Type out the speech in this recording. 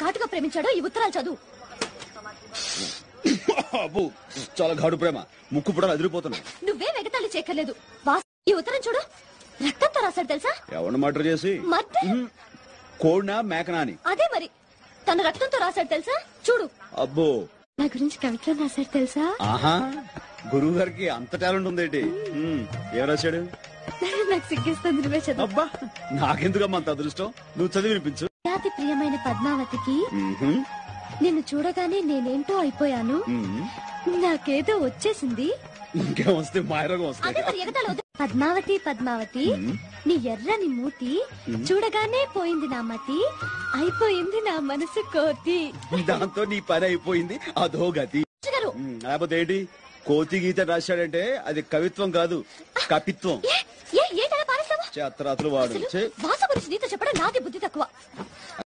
ఘాటుగా ప్రేమించాడో ఈ ఉత్తరాలు చదువు అబ్బో చాలా ఘాటు ప్రేమ ముక్కు కూడా అదిరిపోతున్నాయి నువ్వే వెగతాళి చేయక్కర్లేదు వాసు ఈ ఉత్తరం చూడు రక్తంతో రాశాడు తెలుసా ఎవరిని మర్డర్ చేసి మర్డర్? ఉమ్, కోడినా మేకనా అని అదే మరి తన రక్తంతో రాశాడు తెలుసా చూడు అబ్బో నా గురించి కవిత్వం రాశాడు తెలుసా ఆహా గురువు గారికి అంత టాలెంట్ ఉందేంటి ఉమ్, ఏం రాశాడు నాకు సిగ్గేస్తుంది నువ్వే చదువు అబ్బా నాకెందుకమ్మా అంత అదృష్టం నువ్వు చదివి వినిపించు అతి ప్రియమైన పద్మావతికి ఉహుం, నిన్ను చూడగానే నేనేంటో అయిపోయాను ఉమ్. నాకేదో వచ్చేసింది ఇంకేం వస్తే మాయరోగం అదే వస్తాయి మరి ఎగతాళి వద్దు. పద్మావతి పద్మావతి మ్మ్. నీ ఎర్రని మూతి చూడగానే పోయింది నా మతి అయిపోయింది నా మనసు కోతి దాంతో నీ పని అయిపోయింది అదో గతి గారు ఉమ్, లేకపోతే ఏంటి కోతి గీత రాశాడంటే అది కవిత్వం కాదు కపిత్వం ఏ ఏ ఏంటలా పారేస్తావు చేత్తరాతులు వాడు అసలు ఛే. భాష గురించి నీతో చెప్పడం నాది బుద్ధి తక్కువ